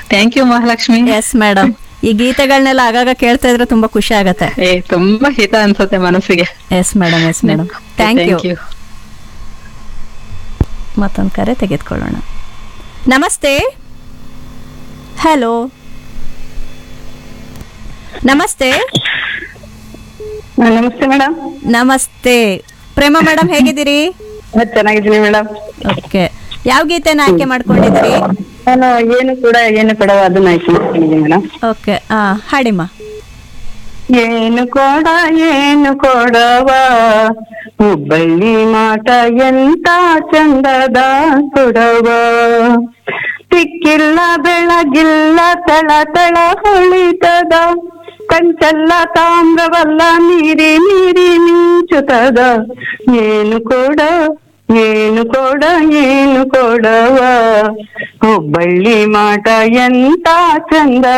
thank you Mahalakshmi yes madam ಈ ಗೀತೆಗಳನ್ನೆಲ್ಲ ಆಗಾಗ ಕೇಳ್ತಾ ಇದ್ರೆ ತುಂಬಾ ಖುಷಿ ಆಗತ್ತೆ ಏ ತುಂಬಾ ಹಿತ ಅನ್ಸುತ್ತೆ ಮನಸ್ಸಿಗೆ yes madam yes madam thank you ಮತ್ತೊಂದು ಕರೆ ತೆಗೆದುಕೊಳ್ಳೋಣ ನಮಸ್ತೆ ಹಲೋ ನಮಸ್ತೆ ನಮಸ್ತೆ ಮೇಡಮ್ ನಮಸ್ತೆ ಪ್ರೇಮ ಮೇಡಮ್ ಹೇಗಿದ್ದೀರಿ ಚೆನ್ನಾಗಿದ್ದೀನಿ ಮೇಡಮ್ ಓಕೆ ಯಾವ ಗೀತೆನ ಆಯ್ಕೆ ಮಾಡ್ಕೊಂಡಿದ್ದೀರಿ ನಾನು ಏನು ಕೂಡ ಏನು ಕೊಡವ ಅದನ್ನ ಆಯ್ಕೆ ಮಾಡ್ಕೊಂಡಿದ್ದೀನಿ ಮೇಡಮ್ ಓಕೆ ಆ ಹಾಡಿಮ್ಮ ಏನು ಕೊಡ ಏನು ಕೊಡವ ಹುಬ್ಬಳ್ಳಿ ಮಾಟ ಎಂತ ಚಂದದ ಕೊಡವ ತಿಕ್ಕಿಲ್ಲ ಬೆಳಗಿಲ್ಲ ತಳ ತಳ ಹೊಳಿತದ ಕಂಚಲ್ಲ ತಾಮ್ರವಲ್ಲ ನೀರಿ ನೀರಿ ಮಿಂಚುತ್ತದ ಏನು ಕೊಡ ಏನು ಕೊಡ ಏನು ಕೊಡವ ಹುಬ್ಬಳ್ಳಿ ಮಾಟ ಎಂತ ಚಂದ